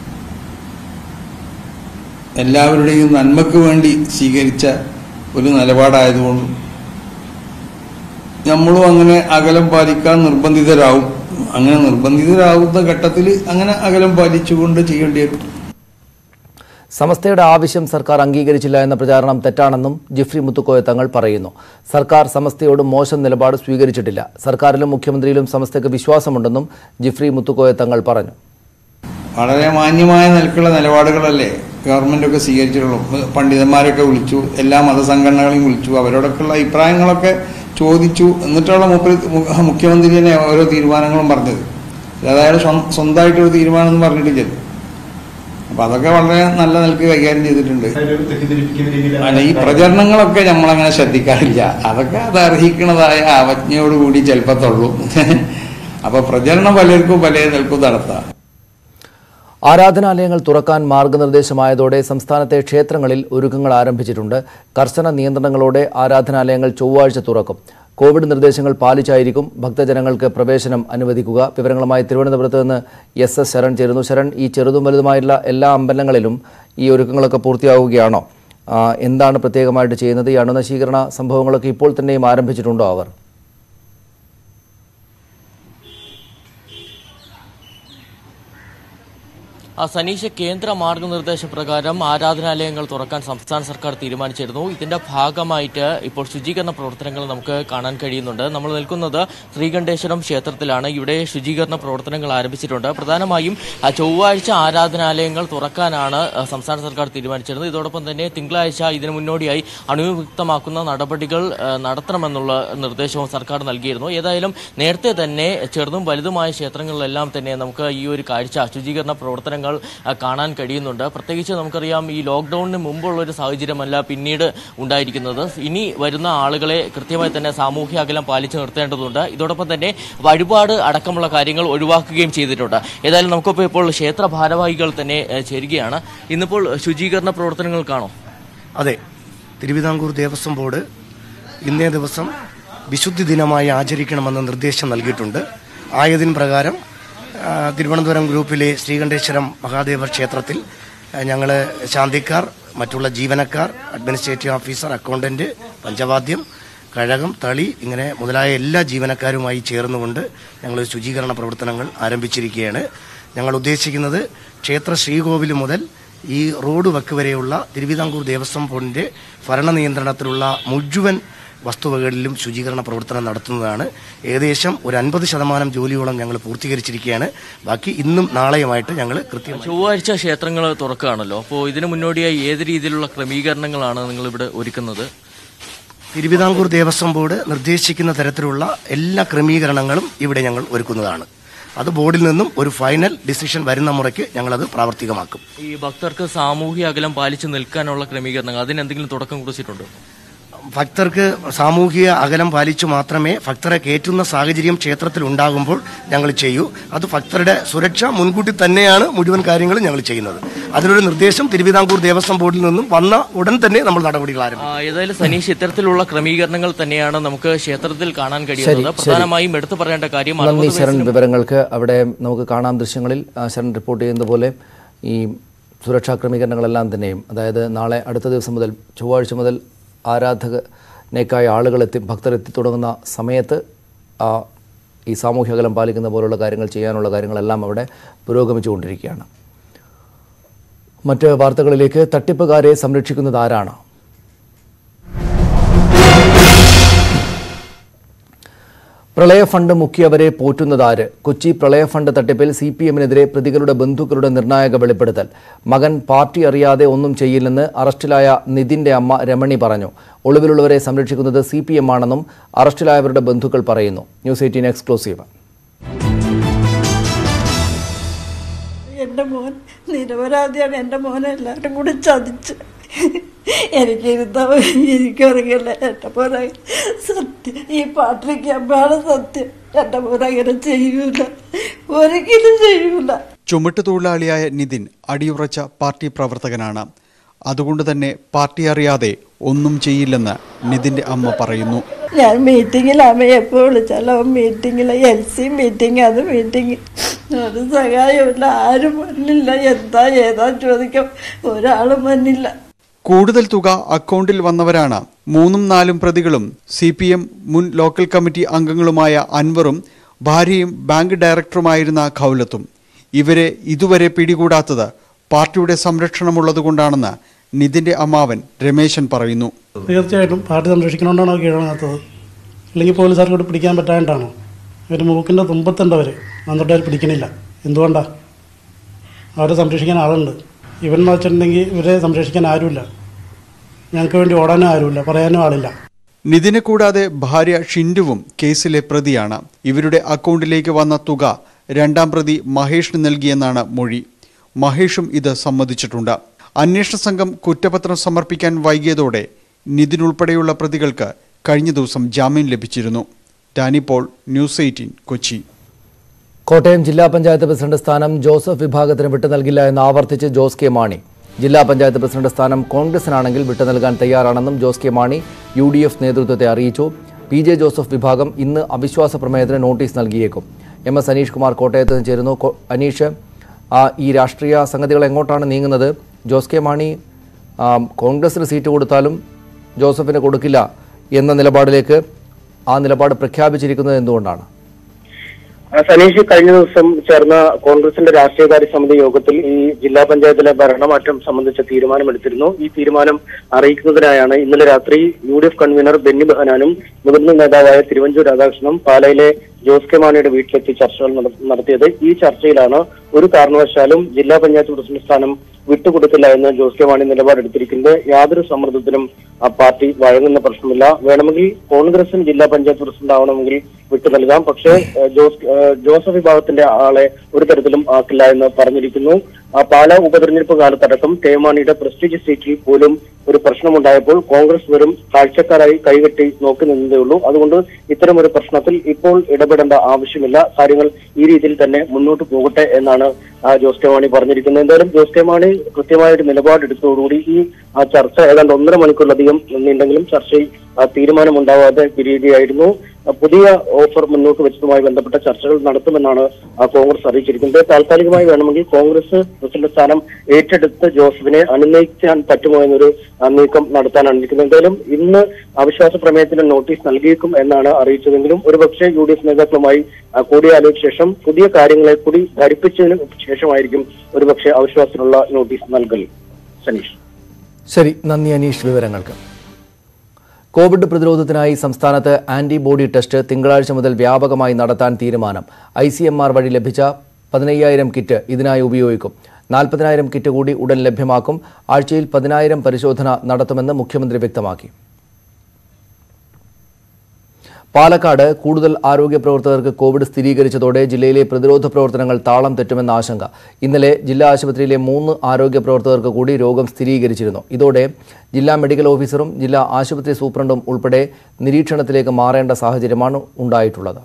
എല്ലാവരുടെയും നന്മയ്ക്ക് വേണ്ടി സ്വീകരിച്ച ഒരു നിലപാടായതുകൊണ്ടും നമ്മളും അങ്ങനെ അകലം പാലിക്കാൻ നിർബന്ധിതരാവും അങ്ങനെ നിർബന്ധിതരാവുന്ന ഘട്ടത്തിൽ അങ്ങനെ അകലം പാലിച്ചുകൊണ്ട് ചെയ്യേണ്ടി വരും സമസ്തയുടെ ആവശ്യം സർക്കാർ അംഗീകരിച്ചില്ല എന്ന പ്രചാരണം തെറ്റാണെന്നും ജിഫ്രി മുത്തുക്കോയ തങ്ങൾ പറയുന്നു സർക്കാർ സമസ്തയോട് മോശം നിലപാട് സ്വീകരിച്ചിട്ടില്ല സർക്കാരിലും മുഖ്യമന്ത്രിയിലും സമസ്തയ്ക്ക് വിശ്വാസമുണ്ടെന്നും ജിഫ്രി മുത്തുക്കോയ തങ്ങൾ പറഞ്ഞു വളരെ മാന്യമായ നിലക്കുള്ള നിലപാടുകളല്ലേ ഗവൺമെൻറ്റൊക്കെ സ്വീകരിച്ചിട്ടുള്ളൂ പണ്ഡിതന്മാരൊക്കെ വിളിച്ചു എല്ലാ മതസംഘടനകളെയും വിളിച്ചു അവരോടൊക്കെയുള്ള അഭിപ്രായങ്ങളൊക്കെ ചോദിച്ചു എന്നിട്ടുള്ള മുപ്പത് മുഖ്യമന്ത്രി തന്നെ ഓരോ തീരുമാനങ്ങളും പറഞ്ഞത് അതായത് സ്വ- സ്വന്തമായിട്ടൊരു തീരുമാനം എന്ന് പറഞ്ഞിട്ടില്ല അപ്പം അതൊക്കെ വളരെ നല്ല നിലക്ക് കൈകാര്യം ചെയ്തിട്ടുണ്ട് അല്ല ഈ പ്രചരണങ്ങളൊക്കെ നമ്മളങ്ങനെ ശ്രദ്ധിക്കാറില്ല അതൊക്കെ അത് അർഹിക്കുന്നതായ അവജ്ഞയോടുകൂടി ചിലപ്പത്തുള്ളൂ അപ്പൊ പ്രചരണം പലർക്കും പല നിൽക്കും നടത്താം ആരാധനാലയങ്ങൾ തുറക്കാൻ മാർഗനിർദ്ദേശമായതോടെ സംസ്ഥാനത്തെ ക്ഷേത്രങ്ങളിൽ ഒരുക്കങ്ങൾ ആരംഭിച്ചിട്ടുണ്ട് കർശന നിയന്ത്രണങ്ങളോടെ ആരാധനാലയങ്ങൾ ചൊവ്വാഴ്ച തുറക്കും കോവിഡ് നിർദ്ദേശങ്ങൾ പാലിച്ചായിരിക്കും ഭക്തജനങ്ങൾക്ക് പ്രവേശനം അനുവദിക്കുക വിവരങ്ങളുമായി തിരുവനന്തപുരത്ത് നിന്ന് എസ് എസ് ശരൺ ചേരുന്നു ശരൺ ഈ ചെറുതും വലുതുമായിട്ടുള്ള എല്ലാ അമ്പലങ്ങളിലും ഈ ഒരുക്കങ്ങളൊക്കെ പൂർത്തിയാവുകയാണോ ആ, എന്താണ് പ്രത്യേകമായിട്ട് ചെയ്യുന്നത് ഈ അണുനശീകരണ സംഭവങ്ങളൊക്കെ ഇപ്പോൾ തന്നെയും ആരംഭിച്ചിട്ടുണ്ടോ അവർ ആ സനീഷ് കേന്ദ്ര മാർഗനിർദ്ദേശപ്രകാരം ആരാധനാലയങ്ങൾ തുറക്കാൻ സംസ്ഥാന സർക്കാർ തീരുമാനിച്ചിരുന്നു ഇതിന്റെ ഭാഗമായിട്ട് ഇപ്പോൾ ശുചീകരണ പ്രവർത്തനങ്ങൾ നമുക്ക് കാണാൻ കഴിയുന്നുണ്ട് നമ്മൾ നിൽക്കുന്നത് ശ്രീകണ്ഠേശ്വരം ക്ഷേത്രത്തിലാണ് ഇവിടെ ശുചീകരണ പ്രവർത്തനങ്ങൾ ആരംഭിച്ചിട്ടുണ്ട് പ്രധാനമായും ആ, ചൊവ്വാഴ്ച ആരാധനാലയങ്ങൾ തുറക്കാനാണ് ആ, സംസ്ഥാന സർക്കാർ തീരുമാനിച്ചിരുന്നത് ഇതോടൊപ്പം തന്നെ തിങ്കളാഴ്ച ഇതിനു മുന്നോടിയായി അണുവിമുക്തമാക്കുന്ന നടപടികൾ ആ, നടത്തണമെന്നുള്ള നിർദ്ദേശവും സർക്കാർ നൽകിയിരുന്നു ഏതായാലും നേരത്തെ തന്നെ ചെറുതും വലുതുമായ ക്ഷേത്രങ്ങളിലെല്ലാം തന്നെ നമുക്ക് ഈ ഒരു കാഴ്ച ശുചീകരണ പ്രവർത്തനങ്ങൾ ആ, കാണാൻ കഴിയുന്നുണ്ട് പ്രത്യേകിച്ച് നമുക്കറിയാം ഈ ലോക്ക്ഡൌണിന് മുമ്പുള്ള ഒരു സാഹചര്യമല്ല പിന്നീട് ഉണ്ടായിരിക്കുന്നത് ഇനി വരുന്ന ആളുകളെ കൃത്യമായി തന്നെ സാമൂഹ്യ അകലം പാലിച്ചു നിർത്തേണ്ടതുണ്ട് ഇതോടൊപ്പം തന്നെ വഴിപാട് അടക്കമുള്ള കാര്യങ്ങൾ ഒഴിവാക്കുകയും ചെയ്തിട്ടുണ്ട് ഏതായാലും നമുക്കിപ്പോൾ ഇപ്പോൾ ക്ഷേത്ര ഭാരവാഹികൾ തന്നെ ആ, ചേരുകയാണ് ഇന്നിപ്പോൾ ശുചീകരണ പ്രവർത്തനങ്ങൾ കാണോ അതെ തിരുവിതാംകൂർ ദേവസ്വം ബോർഡ് ഇന്നേ ദിവസം വിശുദ്ധി ദിനമായി ആചരിക്കണമെന്ന് നിർദ്ദേശം നൽകിയിട്ടുണ്ട് ആയതിൻ പ്രകാരം ആ, തിരുവനന്തപുരം ഗ്രൂപ്പിലെ ശ്രീകണ്ഠേശ്വരം മഹാദേവ ക്ഷേത്രത്തിൽ ഞങ്ങൾ ശാന്തിക്കാർ മറ്റുള്ള ജീവനക്കാർ അഡ്മിനിസ്ട്രേറ്റീവ് ഓഫീസർ അക്കൗണ്ടന്റ് പഞ്ചവാദ്യം കഴകം തളി ഇങ്ങനെ മുതലായ എല്ലാ ജീവനക്കാരുമായി ചേർന്നുകൊണ്ട് ഞങ്ങൾ ശുചീകരണ പ്രവർത്തനങ്ങൾ ആരംഭിച്ചിരിക്കുകയാണ് ഞങ്ങൾ ഉദ്ദേശിക്കുന്നത് ക്ഷേത്ര ശ്രീകോവിൽ മുതൽ ഈ റോഡ് വക്ക് വരെയുള്ള തിരുവിതാംകൂർ ദേവസ്വം ബോർഡിന്റെ ഭരണ നിയന്ത്രണത്തിലുള്ള മുഴുവൻ വസ്തുവകളിലും ശുചീകരണ പ്രവർത്തനം നടത്തുന്നതാണ് ഏകദേശം ഒരു അൻപത് ശതമാനം ജോലിയോളം ഞങ്ങൾ പൂർത്തീകരിച്ചിരിക്കുകയാണ് ബാക്കി ഇന്നും നാളെയുമായിട്ട് ഞങ്ങൾ കൃത്യമായി ചൊവ്വാഴ്ച ക്ഷേത്രങ്ങൾ തുറക്കുകയാണല്ലോ അപ്പോൾ ഇതിനു മുന്നോടിയായി ഏത് രീതിയിലുള്ള ക്രമീകരണങ്ങളാണ് നിങ്ങൾ ഇവിടെ ഒരുക്കുന്നത് തിരുവിതാംകൂർ ദേവസ്വം ബോർഡ് നിർദ്ദേശിക്കുന്ന തരത്തിലുള്ള എല്ലാ ക്രമീകരണങ്ങളും ഇവിടെ ഞങ്ങൾ ഒരുക്കുന്നതാണ് അത് ബോർഡിൽ നിന്നും ഒരു ഫൈനൽ ഡിസിഷൻ വരുന്ന മുറയ്ക്ക് ഞങ്ങളത് പ്രാവർത്തികമാക്കും ഈ ഭക്തർക്ക് സാമൂഹ്യ അകലം പാലിച്ചു നിൽക്കാനുള്ള ക്രമീകരണങ്ങൾ അതിനെന്തെങ്കിലും തുടക്കം കുറിച്ചിട്ടുണ്ടോ ഭക്തർക്ക് സാമൂഹിക അകലം പാലിച്ചു മാത്രമേ ഭക്തരെ കയറ്റുന്ന സാഹചര്യം ക്ഷേത്രത്തിൽ ഉണ്ടാകുമ്പോൾ ഞങ്ങൾ ചെയ്യൂ അത് ഭക്തരുടെ സുരക്ഷ മുൻകൂട്ടി തന്നെയാണ് മുഴുവൻ കാര്യങ്ങളും ഞങ്ങൾ ചെയ്യുന്നത് അതിനൊരു നിർദ്ദേശം തിരുവിതാംകൂർ ദേവസ്വം ബോർഡിൽ നിന്നും വന്ന ഉടൻ തന്നെ നമ്മൾ നടപടികൾ ആരംഭിക്കും ആ, ഏതായാലും സനീഷ് ഇത്തരത്തിലുള്ള ക്രമീകരണങ്ങൾ തന്നെയാണ് നമുക്ക് ക്ഷേത്രത്തിൽ കാണാൻ കഴിയുന്നത് പ്രധാനമായും എടുത്തു പറയേണ്ട കാര്യം നന്ദി അറുപത് ശരൺ വിവരങ്ങൾക്ക് അവിടെ നമുക്ക് കാണാം ദൃശ്യങ്ങളിൽ ആ, ശരൺ റിപ്പോർട്ട് ചെയ്യുന്നത് പോലെ ഈ സുരക്ഷാ ക്രമീകരണങ്ങളെല്ലാം തന്നെയും അതായത് നാളെ അടുത്ത ദിവസം മുതൽ ചൊവ്വാഴ്ച മുതൽ ആരാധകനേക്കായ ആളുകൾ എത്തി ഭക്തർ എത്തി തുടങ്ങുന്ന സമയത്ത് ആ, ഈ സാമൂഹ്യ അകലം പാലിക്കുന്ന പോലുള്ള കാര്യങ്ങൾ ചെയ്യാനുള്ള കാര്യങ്ങളെല്ലാം അവിടെ പുരോഗമിച്ചുകൊണ്ടിരിക്കുകയാണ് മറ്റ് വാർത്തകളിലേക്ക് തട്ടിപ്പുകാരെ സംരക്ഷിക്കുന്നത് ആരാണ് പ്രളയ ഫണ്ട് മുക്കിയവരെ പോറ്റുന്നതാര് കൊച്ചി പ്രളയ ഫണ്ട് തട്ടിപ്പിൽ സി പി എമ്മിനെതിരെ പ്രതികളുടെ ബന്ധുക്കളുടെ നിർണായക വെളിപ്പെടുത്തൽ മകൻ പാർട്ടി അറിയാതെ ഒന്നും ചെയ്യില്ലെന്ന് അറസ്റ്റിലായ നിതിന്റെ അമ്മ രമണി പറഞ്ഞു ഒളിവിലുള്ളവരെ സംരക്ഷിക്കുന്നത് സി പി എം ആണെന്നും അറസ്റ്റിലായവരുടെ ബന്ധുക്കൾ പറയുന്നു ന്യൂസ് എയ്റ്റീൻ എക്സ്ക്ലൂസീവ് എൻ്റെ മോൻ നിരപരാധിയാണ് എൻ്റെ മോനെ എല്ലാവരും കൂടി ചതിച്ച് എനിക്ക് ഇരുന്ന എനിക്കറിയില്ല എൻ്റെ മോനെ സത്യം ഈ പാട്ടിലേക്ക് അമ്മാണ് സത്യം എൻ്റെ മോൻ അങ്ങനെ ചെയ്യൂല ഒരിക്കലും ചെയ്യൂല ചുമട്ടുതൊഴിലാളിയായ നിതിൻ അടിയുറച്ച പാർട്ടി പ്രവർത്തകനാണ് അതുകൊണ്ട് തന്നെ പാർട്ടി അറിയാതെ ഒന്നും ചെയ്യില്ലെന്ന് നിതിന്റെ അമ്മ പറയുന്നു ഞാൻ മീറ്റിങ്ങിലാണ് എപ്പോൾ വിളിച്ചാലും അവൻ മീറ്റിങ്ങിൽ എൽ സി മീറ്റിംഗ് അത് മീറ്റിംഗ് ഒരു സഹായമില്ല ആരും വന്നില്ല എന്താ ഏതാ ചോദിക്കാം ഒരാളും വന്നില്ല കൂടുതൽ തുക അക്കൗണ്ടിൽ വന്നവരാണ് മൂന്നും നാലും പ്രതികളും സി പി എം മുൻ ലോക്കൽ കമ്മിറ്റി അംഗങ്ങളുമായ അൻവറും ഭാര്യയും ബാങ്ക് ഡയറക്ടറുമായിരുന്ന ഖൗലത്തും ഇവരെ ഇതുവരെ പിടികൂടാത്തത് പാർട്ടിയുടെ സംരക്ഷണമുള്ളതുകൊണ്ടാണെന്ന് നിതിന്റെ അമ്മാവൻ രമേശൻ പറയുന്നു തീർച്ചയായിട്ടും പാർട്ടി സംരക്ഷിക്കണോണ്ടാണോ കീഴടങ്ങാത്തത് അല്ലെങ്കിൽ പോലീസുകാർക്ക് പിടിക്കാൻ പറ്റാണ്ടാണോ ഇവർ മൂക്കിൻ്റെ തുമ്പത്തുണ്ടവർ എന്നിട്ട് അവർ പിടിക്കണില്ല എന്തുകൊണ്ടാ അവരെ സംരക്ഷിക്കാൻ ആളുണ്ട് ഇവരെന്ന് വെച്ചിട്ടുണ്ടെങ്കിൽ ഇവരെ സംരക്ഷിക്കാൻ ആരുമില്ല ഞങ്ങൾക്ക് വേണ്ടി ഓടാനും ആരുമില്ല പറയാനും ആളില്ല നിതിനെ കൂടാതെ ഭാര്യ ഷിൻഡുവും കേസിലെ പ്രതിയാണ് ഇവരുടെ അക്കൗണ്ടിലേക്ക് വന്ന തുക രണ്ടാം പ്രതി മഹേഷിന് നൽകിയെന്നാണ് മൊഴി മഹേഷും ഇത് സമ്മതിച്ചിട്ടുണ്ട് അന്വേഷണ സംഘം കുറ്റപത്രം സമർപ്പിക്കാൻ വൈകിയതോടെ നിതിൻ ഉൾപ്പെടെയുള്ള പ്രതികൾക്ക് കഴിഞ്ഞ ദിവസം ജാമ്യം ലഭിച്ചിരുന്നു ഡാനി പോൾ ന്യൂസ് എയ്റ്റീൻ കൊച്ചി കോട്ടയം ജില്ലാ പഞ്ചായത്ത് പ്രസിഡന്റ് സ്ഥാനം ജോസഫ് വിഭാഗത്തിന് വിട്ടു നൽകില്ല എന്ന് ആവർത്തിച്ച് ജോസ് കെ മാണി ജില്ലാ പഞ്ചായത്ത് പ്രസിഡന്റ് സ്ഥാനം കോൺഗ്രസിനാണെങ്കിൽ വിട്ടു നൽകാൻ തയ്യാറാണെന്നും Jose K Mani U D F നേതൃത്വത്തെ അറിയിച്ചു പി ജെ ജോസഫ് വിഭാഗം ഇന്ന് അവിശ്വാസ പ്രമേയത്തിന് നോട്ടീസ് നൽകിയേക്കും എം എസ് അനീഷ് കുമാർ കോട്ടയത്ത് നിന്ന് ചേരുന്നു കോ- അനീഷ് ആ, ഈ രാഷ്ട്രീയ സംഗതികൾ എങ്ങോട്ടാണ് നീങ്ങുന്നത് ജോസ് കെ മാണി ആ, കോൺഗ്രസിന് സീറ്റ് കൊടുത്താലും ജോസഫിന് കൊടുക്കില്ല എന്ന നിലപാടിലേക്ക് ആ നിലപാട് പ്രഖ്യാപിച്ചിരിക്കുന്നത് എന്തുകൊണ്ടാണ് ആ, സനീഷ് കഴിഞ്ഞ ദിവസം ചേർന്ന കോൺഗ്രസിന്റെ രാഷ്ട്രീയകാര്യ സമിതി യോഗത്തിൽ ഈ ജില്ലാ പഞ്ചായത്തിലെ ഭരണമാറ്റം സംബന്ധിച്ച തീരുമാനമെടുത്തിരുന്നു ഈ തീരുമാനം അറിയിക്കുന്നതിനായാണ് ഇന്നലെ രാത്രി U D F convener Benny ബെഹനാനും മുതിർന്ന നേതാവായ തിരുവഞ്ചൂർ രാധാകൃഷ്ണനും പാലയിലെ ജോസ് കെ മാണിയുടെ വീട്ടിലെത്തി ചർച്ചകൾ നട- നടത്തിയത് ഈ ചർച്ചയിലാണ് ഒരു കാരണവശാലും ജില്ലാ പഞ്ചായത്ത് പ്രസിഡന്റ് സ്ഥാനം വിട്ടുകൊടുക്കില്ല എന്ന് ജോസ് കെ മാണി നിലപാടെടുത്തിരിക്കുന്നത് യാതൊരു സമ്മർദ്ദത്തിനും ആ പാർട്ടി വഴങ്ങുന്ന പ്രശ്നമില്ല വേണമെങ്കിൽ കോൺഗ്രസിന് ജില്ലാ പഞ്ചായത്ത് പ്രസിഡന്റ് ആവണമെങ്കിൽ വിട്ടു നൽകാം പക്ഷേ ഏഹ്, ജോസ് ഏഹ്, ജോസഫ് വിഭാഗത്തിന്റെ ആളെ ഒരു തരത്തിലും ആക്കില്ല എന്ന് പറഞ്ഞിരിക്കുന്നു ആ പാല ഉപതെരഞ്ഞെടുപ്പ് കാലത്തടക്കം കെ മാണിയുടെ പ്രസ്റ്റീജ് സീറ്റിൽ പോലും ഒരു പ്രശ്നമുണ്ടായപ്പോൾ കോൺഗ്രസ് വെറും കാഴ്ചക്കാരായി കൈകെട്ടി നോക്കി നിന്നതേ ഉള്ളൂ അതുകൊണ്ട് ഇത്തരം ഒരു പ്രശ്നത്തിൽ ഇപ്പോൾ ഇടപെടേണ്ട ആവശ്യമില്ല കാര്യങ്ങൾ ഈ രീതിയിൽ തന്നെ മുന്നോട്ട് പോകട്ടെ എന്നാണ് ആ, ജോസ് കെ മാണി പറഞ്ഞിരിക്കുന്നത് എന്തായാലും ജോസ് കെ മാണി കൃത്യമായ ഒരു നിലപാടെടുത്തതോടുകൂടി ഈ ആ ചർച്ച ഏതാണ്ട് ഒന്നര മണിക്കൂറിലധികം നീണ്ടെങ്കിലും ചർച്ചയിൽ ആ, തീരുമാനമുണ്ടാവാതെ പിരിയുകയായിരുന്നു ആ, പുതിയ ഓഫർ മുന്നോട്ട് വെച്ചതുമായി ബന്ധപ്പെട്ട ചർച്ചകൾ നടത്തുമെന്നാണ് ആ, കോൺഗ്രസ് അറിയിച്ചിരിക്കുന്നത് താൽക്കാലികമായി വേണമെങ്കിൽ കോൺഗ്രസ് പ്രസിഡന്റ് സ്ഥാനം ഏറ്റെടുത്ത് ജോസഫിനെ അനുനയിക്കാൻ പറ്റുമോ എന്നൊരു ആ, നീക്കം നടത്താനാണ് ഇരിക്കുന്നത് എന്തായാലും ഇന്ന് അവിശ്വാസ പ്രമേയത്തിന് നോട്ടീസ് നൽകിയേക്കും എന്നാണ് അറിയിച്ചതെങ്കിലും ഒരുപക്ഷെ യു ഡി എഫ് നേതാക്കളുമായി ആ, കൂടിയാലോചിച്ച ശേഷം പുതിയ കാര്യങ്ങളെ കൂടി ധരിപ്പിച്ചതിന് ശേഷമായിരിക്കും ഒരുപക്ഷെ അവിശ്വാസത്തിനുള്ള നോട്ടീസ് നൽകൽ സനീഷ് ശരി നന്ദി അനീഷ് വിവരങ്ങൾക്ക് കോവിഡ് പ്രതിരോധത്തിനായി സംസ്ഥാനത്ത് ആന്റിബോഡി ടെസ്റ്റ് തിങ്കളാഴ്ച മുതൽ വ്യാപകമായി നടത്താൻ തീരുമാനം ഐ സി എം ആർ വഴി ലഭിച്ച പതിനയ്യായിരം കിറ്റ് ഇതിനായി ഉപയോഗിക്കും നാൽപ്പതിനായിരം കിറ്റ് കൂടി ഉടൻ ലഭ്യമാക്കും ആഴ്ചയിൽ പതിനായിരം പരിശോധന നടത്തുമെന്ന് മുഖ്യമന്ത്രി വ്യക്തമാക്കി പാലക്കാട് കൂടുതൽ ആരോഗ്യ പ്രവർത്തകർക്ക് കോവിഡ് സ്ഥിരീകരിച്ചതോടെ ജില്ലയിലെ പ്രതിരോധ പ്രവർത്തനങ്ങൾ താളം തെറ്റുമെന്ന ആശങ്ക ഇന്നലെ ജില്ലാ ആശുപത്രിയിലെ മൂന്ന് ആരോഗ്യ പ്രവർത്തകർക്ക് കൂടി രോഗം സ്ഥിരീകരിച്ചിരുന്നു ഇതോടെ ജില്ലാ മെഡിക്കൽ ഓഫീസറും ജില്ലാ ആശുപത്രി സൂപ്രണ്ടും ഉൾപ്പെടെ നിരീക്ഷണത്തിലേക്ക് മാറേണ്ട സാഹചര്യമാണ് ഉണ്ടായിട്ടുള്ളത്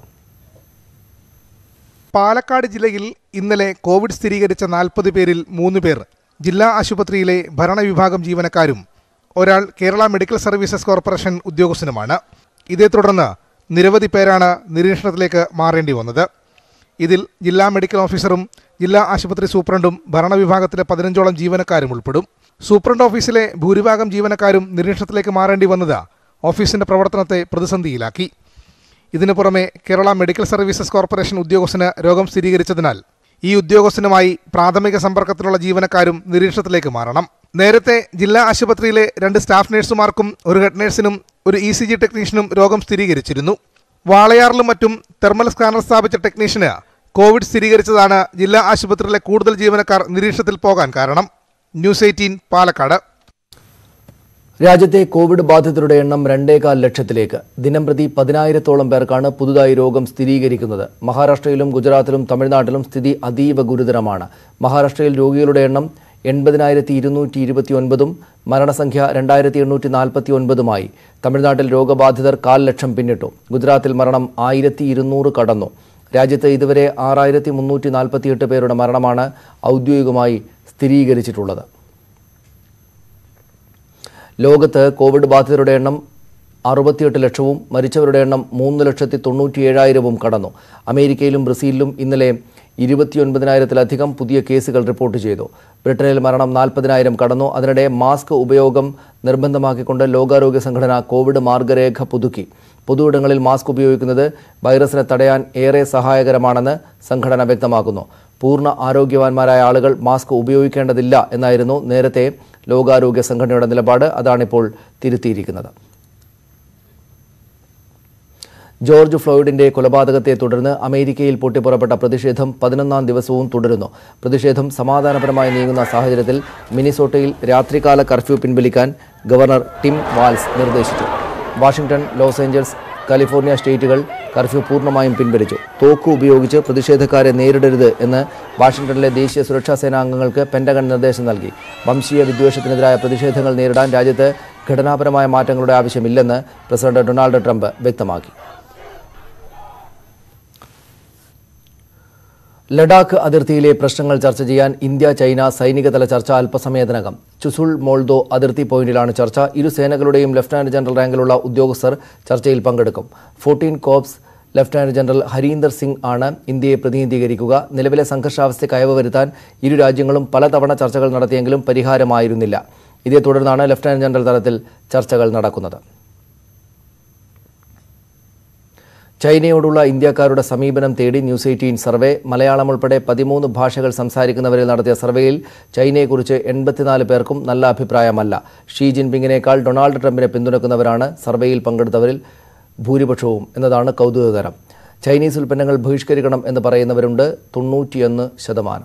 പാലക്കാട് ജില്ലയിൽ ഇന്നലെ കോവിഡ് സ്ഥിരീകരിച്ച നാൽപ്പത് പേരിൽ മൂന്ന് പേർ ജില്ലാ ആശുപത്രിയിലെ ഭരണവിഭാഗം ജീവനക്കാരും ഒരാൾ കേരള മെഡിക്കൽ സർവീസസ് കോർപ്പറേഷൻ ഉദ്യോഗസ്ഥനുമാണ് ഇതേ തുടർന്ന് നിരവധി പേരാണ് നിരീക്ഷണത്തിലേക്ക് മാറേണ്ടി വന്നത് ഇതിൽ ജില്ലാ മെഡിക്കൽ ഓഫീസറും ജില്ലാ ആശുപത്രി സൂപ്രണ്ടും ഭരണവിഭാഗത്തിലെ പതിനഞ്ചോളം ജീവനക്കാരും ഉൾപ്പെടും സൂപ്രണ്ട് ഓഫീസിലെ ഭൂരിഭാഗം ജീവനക്കാരും നിരീക്ഷണത്തിലേക്ക് മാറേണ്ടി വന്നത് ഓഫീസിന്റെ പ്രവർത്തനത്തെ പ്രതിസന്ധിയിലാക്കി ഇതിനു പുറമെ കേരള മെഡിക്കൽ സർവീസസ് കോർപ്പറേഷൻ ഉദ്യോഗസ്ഥന് രോഗം സ്ഥിരീകരിച്ചതിനാൽ ഈ ഉദ്യോഗസ്ഥനുമായി പ്രാഥമിക സമ്പർക്കത്തിലുള്ള ജീവനക്കാരും നിരീക്ഷണത്തിലേക്ക് മാറണം നേരത്തെ ജില്ലാ ആശുപത്രിയിലെ രണ്ട് സ്റ്റാഫ് നഴ്സുമാർക്കും ഒരു ഹെഡ് നഴ്സിനും ഒരു ഇ സി ജി ടെക്നീഷ്യനും രോഗം സ്ഥിരീകരിച്ചിരുന്നു വാളയാറിലും മറ്റും തെർമൽ സ്കാനർ സ്ഥാപിച്ച ടെക്നീഷ്യന് കോവിഡ് സ്ഥിരീകരിച്ചതാണ് ജില്ലാ ആശുപത്രിയിലെ കൂടുതൽ ജീവനക്കാർ നിരീക്ഷണത്തിൽ പോകാൻ കാരണം ന്യൂസ് എയ്റ്റീൻ പാലക്കാട് രാജ്യത്തെ കോവിഡ് ബാധിതരുടെ എണ്ണം രണ്ടേകാൽ ലക്ഷത്തിലേക്ക് ദിനംപ്രതി പതിനായിരത്തോളം പേർക്കാണ് പുതുതായി രോഗം സ്ഥിരീകരിക്കുന്നത് മഹാരാഷ്ട്രയിലും ഗുജറാത്തിലും തമിഴ്നാട്ടിലും സ്ഥിതി അതീവ ഗുരുതരമാണ് മഹാരാഷ്ട്രയിൽ രോഗികളുടെ എണ്ണം എൺപതിനായിരത്തി ഇരുന്നൂറ്റി ഇരുപത്തി ഒൻപതും മരണസംഖ്യ രണ്ടായിരത്തി എണ്ണൂറ്റി നാൽപ്പത്തി ഒൻപതുമായി തമിഴ്നാട്ടിൽ രോഗബാധിതർ കാൽ ലക്ഷം പിന്നിട്ടു ഗുജറാത്തിൽ മരണം ആയിരത്തി ഇരുന്നൂറ് കടന്നു രാജ്യത്ത് ഇതുവരെ ആറായിരത്തി മുന്നൂറ്റി നാൽപ്പത്തിയെട്ട് പേരുടെ മരണമാണ് ഔദ്യോഗികമായി സ്ഥിരീകരിച്ചിട്ടുള്ളത് ലോകത്ത് കോവിഡ് ബാധിതരുടെ എണ്ണം അറുപത്തിയെട്ട് ലക്ഷവും മരിച്ചവരുടെ എണ്ണം മൂന്ന് ലക്ഷത്തി തൊണ്ണൂറ്റി ഏഴായിരവും കടന്നു അമേരിക്കയിലും ബ്രസീലിലും ഇന്നലെ ഇരുപത്തിയൊൻപതിനായിരത്തിലധികം പുതിയ കേസുകൾ റിപ്പോർട്ട് ചെയ്തു ബ്രിട്ടനിൽ മരണം നാൽപ്പതിനായിരം കടന്നു അതിനിടെ മാസ്ക് ഉപയോഗം നിർബന്ധമാക്കിക്കൊണ്ട് ലോകാരോഗ്യ സംഘടന കോവിഡ് മാർഗരേഖ പുതുക്കി പൊതുയിടങ്ങളിൽ മാസ്ക് ഉപയോഗിക്കുന്നത് വൈറസിനെ തടയാൻ ഏറെ സഹായകരമാണെന്ന് സംഘടന വ്യക്തമാക്കുന്നു പൂർണ്ണ ആരോഗ്യവാന്മാരായ ആളുകൾ മാസ്ക് ഉപയോഗിക്കേണ്ടതില്ല എന്നായിരുന്നു നേരത്തെ ലോകാരോഗ്യ സംഘടനയുടെ നിലപാട് അതാണിപ്പോൾ തിരുത്തിയിരിക്കുന്നത് ജോർജ് ഫ്ലോയിഡിന്റെ കൊലപാതകത്തെ തുടർന്ന് അമേരിക്കയിൽ പൊട്ടിപ്പുറപ്പെട്ട പ്രതിഷേധം പതിനൊന്നാം ദിവസവും തുടരുന്നു പ്രതിഷേധം സമാധാനപരമായി നീങ്ങുന്ന സാഹചര്യത്തിൽ മിനിസോട്ടയിൽ രാത്രികാല കർഫ്യൂ പിൻവലിക്കാൻ ഗവർണർ ടിം വാൽസ് നിർദ്ദേശിച്ചു വാഷിംഗ്ടൺ ലോസ് ഏഞ്ചൽസ് കാലിഫോർണിയ സ്റ്റേറ്റുകൾ കർഫ്യൂ പൂർണ്ണമായും പിൻവലിച്ചു തോക്ക് ഉപയോഗിച്ച് പ്രതിഷേധക്കാരെ നേരിടരുത് എന്ന് വാഷിംഗ്ടണിലെ ദേശീയ സുരക്ഷാ സേനാംഗങ്ങൾക്ക് പെന്റഗൺ നിർദ്ദേശം നൽകി വംശീയ വിദ്വേഷത്തിനെതിരായ പ്രതിഷേധങ്ങൾ നേരിടാൻ രാജ്യത്ത് ഘടനാപരമായ മാറ്റങ്ങളുടെ ആവശ്യമില്ലെന്ന് പ്രസിഡന്റ് ഡൊണാൾഡ് ട്രംപ് വ്യക്തമാക്കി ലഡാക്ക് അതിർത്തിയിലെ പ്രശ്നങ്ങൾ ചർച്ച ചെയ്യാൻ ഇന്ത്യ ചൈന സൈനികതല ചർച്ച അല്പസമയത്തിനകം ചുസുൾ മോൾദോ അതിർത്തി പോയിന്റിലാണ് ചർച്ച ഇരു സേനകളുടെയും ലഫ്റ്റനന്റ് ജനറൽ റാങ്കിലുള്ള ഉദ്യോഗസ്ഥർ ചർച്ചയിൽ പങ്കെടുക്കും fourteen corps lieutenant general Harinder Singh ആണ് ഇന്ത്യയെ പ്രതിനിധീകരിക്കുക നിലവിലെ സംഘർഷാവസ്ഥയ്ക്ക് അയവ് വരുത്താൻ ഇരു രാജ്യങ്ങളും പലതവണ ചർച്ചകൾ നടത്തിയെങ്കിലും പരിഹാരമായിരുന്നില്ല ഇതേ തുടർന്നാണ് ലഫ്റ്റനന്റ് ജനറൽ തലത്തിൽ ചർച്ചകൾ നടക്കുന്നത് ചൈനയോടുള്ള ഇന്ത്യക്കാരുടെ സമീപനം തേടി ന്യൂസ് എയ്റ്റീൻ സർവേ മലയാളം ഉൾപ്പെടെ പതിമൂന്ന് ഭാഷകൾ സംസാരിക്കുന്നവരിൽ നടത്തിയ സർവേയിൽ ചൈനയെക്കുറിച്ച് എൺപത്തിനാല് പേർക്കും നല്ല അഭിപ്രായമല്ല ഷീ ജിൻപിങ്ങിനേക്കാൾ ഡൊണാൾഡ് ട്രംപിനെ പിന്തുണക്കുന്നവരാണ് സർവേയിൽ പങ്കെടുത്തവരിൽ ഭൂരിപക്ഷവും എന്നതാണ് കൗതുകകരം ചൈനീസ് ഉൽപ്പന്നങ്ങൾ ബഹിഷ്കരിക്കണം എന്ന് പറയുന്നവരുണ്ട് തൊണ്ണൂറ്റിയൊന്ന് ശതമാനം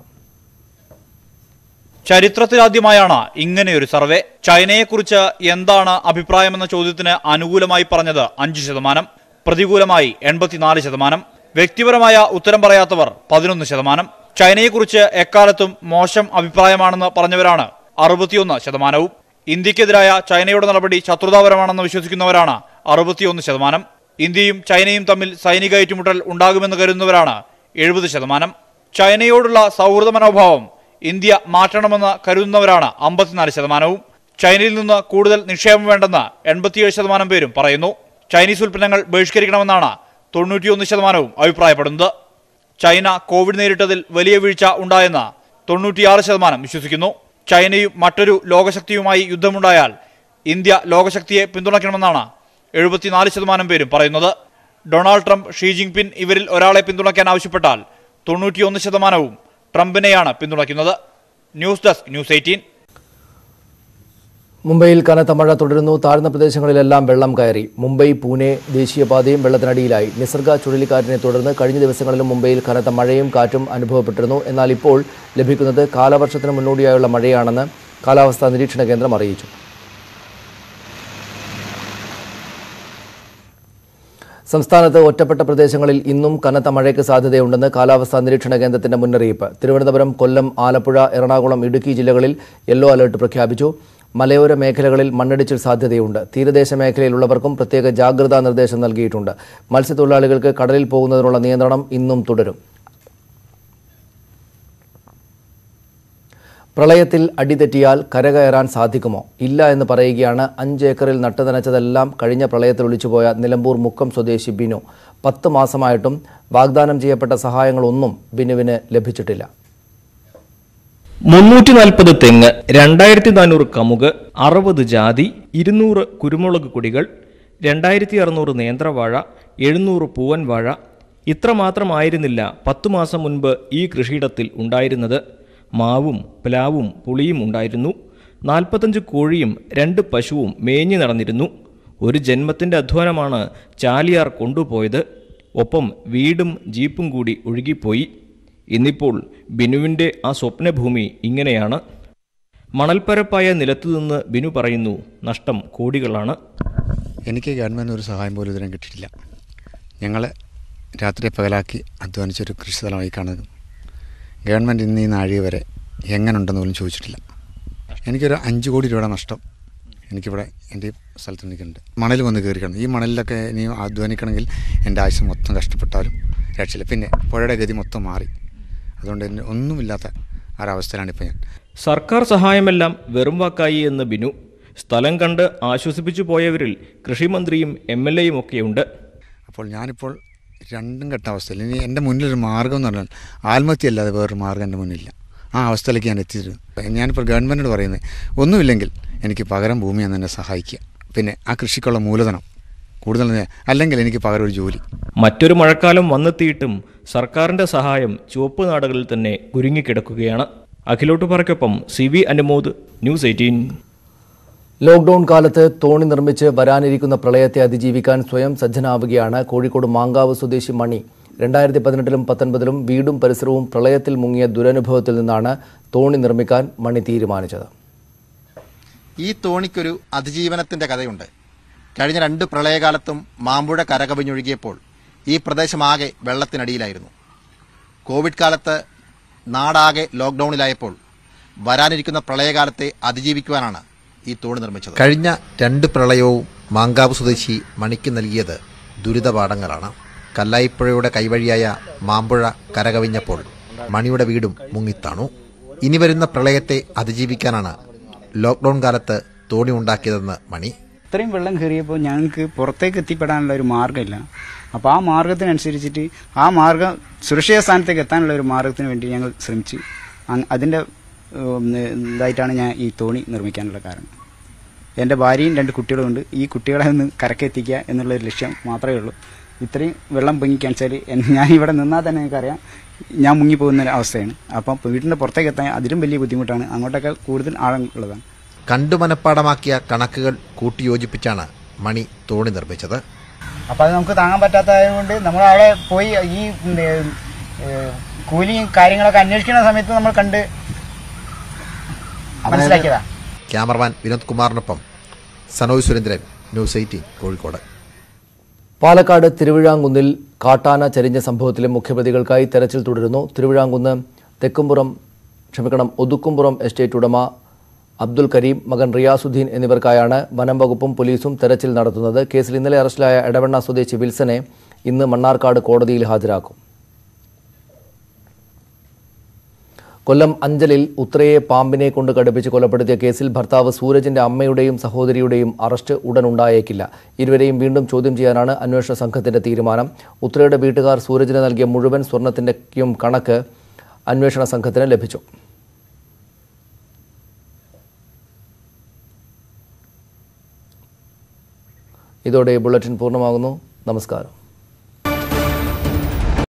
ചരിത്രത്തിലാദ്യമായാണ് ഇങ്ങനെയൊരു സർവേ ചൈനയെക്കുറിച്ച് എന്താണ് അഭിപ്രായമെന്ന ചോദ്യത്തിന് അനുകൂലമായി പറഞ്ഞത് അഞ്ച് ശതമാനം പ്രതികൂലമായി എൺപത്തിനാല് ശതമാനം വ്യക്തിപരമായ ഉത്തരം പറയാത്തവർ പതിനൊന്ന് ശതമാനം ചൈനയെക്കുറിച്ച് എക്കാലത്തും മോശം അഭിപ്രായമാണെന്ന് പറഞ്ഞവരാണ് അറുപത്തിയൊന്ന് ശതമാനവും ഇന്ത്യക്കെതിരായ ചൈനയുടെ നടപടി ശത്രുതാപരമാണെന്ന് വിശ്വസിക്കുന്നവരാണ് അറുപത്തിയൊന്ന് ശതമാനം ഇന്ത്യയും ചൈനയും തമ്മിൽ സൈനിക ഏറ്റുമുട്ടൽ ഉണ്ടാകുമെന്ന് കരുതുന്നവരാണ് എഴുപത് ശതമാനം ചൈനയോടുള്ള സൗഹൃദ മനോഭാവം ഇന്ത്യ മാറ്റണമെന്ന് കരുതുന്നവരാണ് അമ്പത്തിനാല് ശതമാനവും ചൈനയിൽ നിന്ന് കൂടുതൽ നിക്ഷേപം വേണ്ടെന്ന് എൺപത്തിയേഴ് ശതമാനം പേരും പറയുന്നു ചൈനീസ് ഉൽപ്പന്നങ്ങൾ ബഹിഷ്കരിക്കണമെന്നാണ് തൊണ്ണൂറ്റിയൊന്ന് ശതമാനവും അഭിപ്രായപ്പെടുന്നത് ചൈന കോവിഡ് നേരിട്ടതിൽ വലിയ വീഴ്ച ഉണ്ടായെന്ന് തൊണ്ണൂറ്റിയാറ് ശതമാനം വിശ്വസിക്കുന്നു ചൈനയും മറ്റൊരു ലോകശക്തിയുമായി യുദ്ധമുണ്ടായാൽ ഇന്ത്യ ലോകശക്തിയെ പിന്തുണയ്ക്കണമെന്നാണ് എഴുപത്തിനാല് ശതമാനം പേരും പറയുന്നത് ഡൊണാൾഡ് ട്രംപ് ഷീ ജിൻപിൻ ഇവരിൽ ഒരാളെ പിന്തുണയ്ക്കാൻ ആവശ്യപ്പെട്ടാൽ തൊണ്ണൂറ്റിയൊന്ന് ശതമാനവും ട്രംപിനെയാണ് പിന്തുണയ്ക്കുന്നത് ന്യൂസ് ഡെസ്ക് ന്യൂസ് എയ്റ്റീൻ മുംബൈയിൽ കനത്ത മഴ തുടരുന്നു താഴ്ന്ന പ്രദേശങ്ങളിലെല്ലാം വെള്ളം കയറി മുംബൈ പൂനെ ദേശീയപാതയും വെള്ളത്തിനടിയിലായി നിസർഗ ചുഴലിക്കാറ്റിനെ തുടർന്ന് കഴിഞ്ഞ ദിവസങ്ങളിലും മുംബൈയിൽ കനത്ത മഴയും കാറ്റും അനുഭവപ്പെട്ടിരുന്നു എന്നാൽ ഇപ്പോൾ ലഭിക്കുന്നത് കാലവർഷത്തിന് മുന്നോടിയായുള്ള മഴയാണെന്ന് കാലാവസ്ഥാ നിരീക്ഷണ കേന്ദ്രം അറിയിച്ചു സംസ്ഥാനത്ത് ഒറ്റപ്പെട്ട പ്രദേശങ്ങളിൽ ഇന്നും കനത്ത മഴയ്ക്ക് സാധ്യതയുണ്ടെന്ന് കാലാവസ്ഥാ നിരീക്ഷണ കേന്ദ്രത്തിന്റെ മുന്നറിയിപ്പ് തിരുവനന്തപുരം കൊല്ലം ആലപ്പുഴ എറണാകുളം ഇടുക്കി ജില്ലകളിൽ യെല്ലോ അലർട്ട് പ്രഖ്യാപിച്ചു മലയോര മേഖലകളിൽ മണ്ണിടിച്ചിൽ സാധ്യതയുണ്ട് തീരദേശ മേഖലയിലുള്ളവർക്കും പ്രത്യേക ജാഗ്രതാ നിർദ്ദേശം നൽകിയിട്ടുണ്ട് മത്സ്യത്തൊഴിലാളികൾക്ക് കടലിൽ പോകുന്നതിനുള്ള നിയന്ത്രണം ഇന്നും തുടരും പ്രളയത്തിൽ അടിതെറ്റിയാൽ കരകയറാൻ സാധിക്കുമോ ഇല്ല എന്ന് പറയുകയാണ് അഞ്ച് ഏക്കറിൽ നട്ടുനനച്ചതെല്ലാം കഴിഞ്ഞ പ്രളയത്തിൽ ഒളിച്ചുപോയ നിലമ്പൂർ മുക്കം സ്വദേശി ബിനു പത്ത് മാസമായിട്ടും വാഗ്ദാനം ചെയ്യപ്പെട്ട സഹായങ്ങളൊന്നും ബിനുവിന് ലഭിച്ചിട്ടില്ല മുന്നൂറ്റി നാൽപ്പത് തെങ്ങ് രണ്ടായിരത്തി നാനൂറ് കമുക് അറുപത് ജാതി ഇരുന്നൂറ് കുരുമുളക് കുടികൾ രണ്ടായിരത്തി അറുന്നൂറ് നേന്ത്രവാഴ എഴുന്നൂറ് പൂവൻ വാഴ ഇത്ര മാത്രമായിരുന്നില്ല പത്തു മാസം മുൻപ് ഈ കൃഷിയിടത്തിൽ ഉണ്ടായിരുന്നത് മാവും പ്ലാവും പുളിയും ഉണ്ടായിരുന്നു നാൽപ്പത്തഞ്ച് കോഴിയും രണ്ട് പശുവും മേഞ്ഞു നടന്നിരുന്നു ഒരു ജന്മത്തിൻ്റെ അധ്വാനമാണ് ചാലിയാർ കൊണ്ടുപോയത് ഒപ്പം വീടും ജീപ്പും കൂടി ഒഴുകിപ്പോയി ഇന്നിപ്പോൾ ബിനുവിൻ്റെ ആ സ്വപ്നഭൂമി ഇങ്ങനെയാണ് മണൽപ്പരപ്പായ നിലത്തുനിന്ന് ബിനു പറയുന്നു നഷ്ടം കോടികളാണ് എനിക്ക് ഗവൺമെൻറ് ഒരു സഹായം പോലും ഇതിനും കിട്ടിയിട്ടില്ല ഞങ്ങൾ രാത്രി പകലാക്കി അധ്വാനിച്ചൊരു കൃഷി സ്ഥലമായി കാണുന്നത് ഗവൺമെൻറ് ഇന്ന് ഈ നാഴിക വരെ എങ്ങനെ ഉണ്ടെന്ന് പോലും ചോദിച്ചിട്ടില്ല എനിക്കൊരു അഞ്ച് കോടി രൂപയുടെ നഷ്ടം എനിക്കിവിടെ എൻ്റെ സ്ഥലത്ത് എനിക്കുണ്ട് മണൽ വന്ന് കയറിക്കണം ഈ മണലിലൊക്കെ ഇനി അധ്വാനിക്കണമെങ്കിൽ എൻ്റെ ആയുസ് മൊത്തം കഷ്ടപ്പെട്ടാലും രക്ഷയില്ല പിന്നെ പുഴയുടെ ഗതി മൊത്തം മാറി അതുകൊണ്ട് എന്നെ ഒന്നുമില്ലാത്ത ഒരവസ്ഥയിലാണ് ഇപ്പോൾ ഞാൻ സർക്കാർ സഹായമെല്ലാം വെറും വാക്കായി എന്ന് ബിനു സ്ഥലം കണ്ട് ആശ്വസിപ്പിച്ചു പോയവരിൽ കൃഷിമന്ത്രിയും എം എൽ എയും ഒക്കെയുണ്ട് അപ്പോൾ ഞാനിപ്പോൾ രണ്ടും കെട്ട അവസ്ഥയിൽ ഇനി എൻ്റെ മുന്നിലൊരു മാർഗം എന്ന് പറഞ്ഞാൽ ആത്മഹത്യ അല്ലാതെ വേറൊരു മാർഗം എൻ്റെ മുന്നിലില്ല ആ അവസ്ഥയിലേക്ക് ഞാൻ എത്തിയിരുന്നു ഞാനിപ്പോൾ ഗവൺമെൻറ്റിനോട് പറയുന്നത് ഒന്നുമില്ലെങ്കിൽ എനിക്ക് പകരം ഭൂമി എന്ന് എന്നെ സഹായിക്കുക പിന്നെ ആ കൃഷിക്കുള്ള മൂലധനം കൂടുതൽ നെ- അല്ലെങ്കിൽ എനിക്ക് പകരം ഒരു ജോലി മറ്റൊരു മഴക്കാലം വന്നെത്തിയിട്ടും സർക്കാരിന്റെ സഹായം ചുവപ്പ് നാടുകളിൽ തന്നെ കുരുങ്ങിക്കിടക്കുകയാണ് അഖിലോട്ടുപാറയ്ക്കൊപ്പം C V Anumod news eighteen lockdown കാലത്ത് തോണി നിർമ്മിച്ച് വരാനിരിക്കുന്ന പ്രളയത്തെ അതിജീവിക്കാൻ സ്വയം സജ്ജനാവുകയാണ് കോഴിക്കോട് മാങ്കാവ് സ്വദേശി മണി രണ്ടായിരത്തി പതിനെട്ടിലും പത്തൊൻപതിലും വീടും പരിസരവും പ്രളയത്തിൽ മുങ്ങിയ ദുരനുഭവത്തിൽ നിന്നാണ് തോണി നിർമ്മിക്കാൻ മണി തീരുമാനിച്ചത് ഈ തോണിക്കൊരു അതിജീവനത്തിന്റെ കഥയുണ്ട് കഴിഞ്ഞ രണ്ട് പ്രളയകാലത്തും മാമ്പുഴ കരകവിഞ്ഞൊഴുകിയപ്പോൾ ഈ പ്രദേശമാകെ വെള്ളത്തിനടിയിലായിരുന്നു കോവിഡ് കാലത്ത് നാടാകെ ലോക്ക്ഡൌണിലായപ്പോൾ വരാനിരിക്കുന്ന പ്രളയകാലത്തെ അതിജീവിക്കുവാനാണ് ഈ തോണി നിർമ്മിച്ചത് കഴിഞ്ഞ രണ്ട് പ്രളയവും മാങ്കാവ് സ്വദേശി മണിക്ക് നൽകിയത് ദുരിതപാഠങ്ങളാണ് കല്ലായിപ്പുഴയുടെ കൈവഴിയായ മാമ്പുഴ കരകവിഞ്ഞപ്പോൾ മണിയുടെ വീടും മുങ്ങിത്താണു ഇനി വരുന്ന പ്രളയത്തെ അതിജീവിക്കാനാണ് ലോക്ക്ഡൌൺ കാലത്ത് തോണി ഉണ്ടാക്കിയതെന്ന് മണി ഇത്രയും വെള്ളം കയറിയപ്പോൾ ഞങ്ങൾക്ക് പുറത്തേക്ക് എത്തിപ്പെടാനുള്ള ഒരു മാർഗ്ഗമില്ല അപ്പോൾ ആ മാർഗത്തിനനുസരിച്ചിട്ട് ആ മാർഗം സുരക്ഷിത സ്ഥാനത്തേക്ക് എത്താനുള്ള ഒരു മാർഗത്തിന് വേണ്ടി ഞങ്ങൾ ശ്രമിച്ചു അങ് അതിൻ്റെ ഉം, ഇതായിട്ടാണ് ഞാൻ ഈ തോണി നിർമ്മിക്കാനുള്ള കാരണം എൻ്റെ ഭാര്യയും രണ്ട് കുട്ടികളുമുണ്ട് ഈ കുട്ടികളെ ഒന്ന് കരക്കെത്തിക്കുക എന്നുള്ള ഒരു ലക്ഷ്യം മാത്രമേ ഉള്ളൂ ഇത്രയും വെള്ളം പൊങ്ങിക്കാണിച്ചാൽ ഞാൻ ഇവിടെ നിന്നാൽ തന്നെ എനിക്കറിയാം ഞാൻ മുങ്ങിപ്പോകുന്ന ഒരു അവസ്ഥയാണ് അപ്പം വീടിൻ്റെ പുറത്തേക്ക് എത്താൻ അതിലും വലിയ ബുദ്ധിമുട്ടാണ് അങ്ങോട്ടൊക്കെ കൂടുതൽ ആഴം ഉള്ളതാണ് കണ്ടു മനഃപ്പാടമാക്കിയ കണക്കുകൾ കൂട്ടിയോജിപ്പിച്ചാണ് മണി തോണി നിർമ്മിച്ചത് അപ്പോൾ അത് നമുക്ക് താങ്ങാൻ പറ്റാത്തതായതുകൊണ്ട് നമ്മൾ അവിടെ പോയി ഈ ഉം, ഏ, ഏ, കൂലിയും കാര്യങ്ങളൊക്കെ അന്വേഷിക്കുന്ന സമയത്ത് നമ്മൾ കണ്ട് മനസ്സിലാക്കിയതാ ക്യാമറമാൻ വിനോദ് കുമാറിനൊപ്പം സനോജ് സുരേന്ദ്രൻ ന്യൂസ് എയ്റ്റീൻ കോഴിക്കോട് പാലക്കാട് തിരുവിഴാങ്കുന്നിൽ കാട്ടാന ചരിഞ്ഞ സംഭവത്തിലെ മുഖ്യപ്രതികൾക്കായി തെരച്ചിൽ തുടരുന്നു തിരുവിഴാങ്കുന്ന് തെക്കുംപുറം ക്ഷമിക്കണം ഒതുക്കുംപുറം എസ്റ്റേറ്റ് ഉടമ അബ്ദുൽ കരീം മകൻ റിയാസുദ്ദീൻ എന്നിവർക്കായാണ് വനം വകുപ്പും പോലീസും തെരച്ചിൽ നടത്തുന്നത് കേസിൽ ഇന്നലെ അറസ്റ്റിലായ എടവണ്ണ സ്വദേശി വിൽസനെ ഇന്ന് മണ്ണാർക്കാട് കോടതിയിൽ ഹാജരാക്കും കൊല്ലം അഞ്ചലിൽ ഉത്രയെ പാമ്പിനെ കൊണ്ട് കടുപ്പിച്ച് കൊലപ്പെടുത്തിയ കേസിൽ ഭർത്താവ് സൂരജിന്റെ അമ്മയുടെയും സഹോദരിയുടെയും അറസ്റ്റ് ഉടൻ ഉണ്ടായേക്കില്ല ഇരുവരെയും വീണ്ടും ചോദ്യം ചെയ്യാനാണ് അന്വേഷണ സംഘത്തിന്റെ തീരുമാനം ഉത്രയുടെ വീട്ടുകാർ സൂരജിന് നൽകിയ മുഴുവൻ സ്വർണത്തിന്റെയും കണക്ക് അന്വേഷണ സംഘത്തിന് ലഭിച്ചു ഇതോടെ ബുള്ളറ്റിൻ പൂർണ്ണമാകുന്നു നമസ്കാരം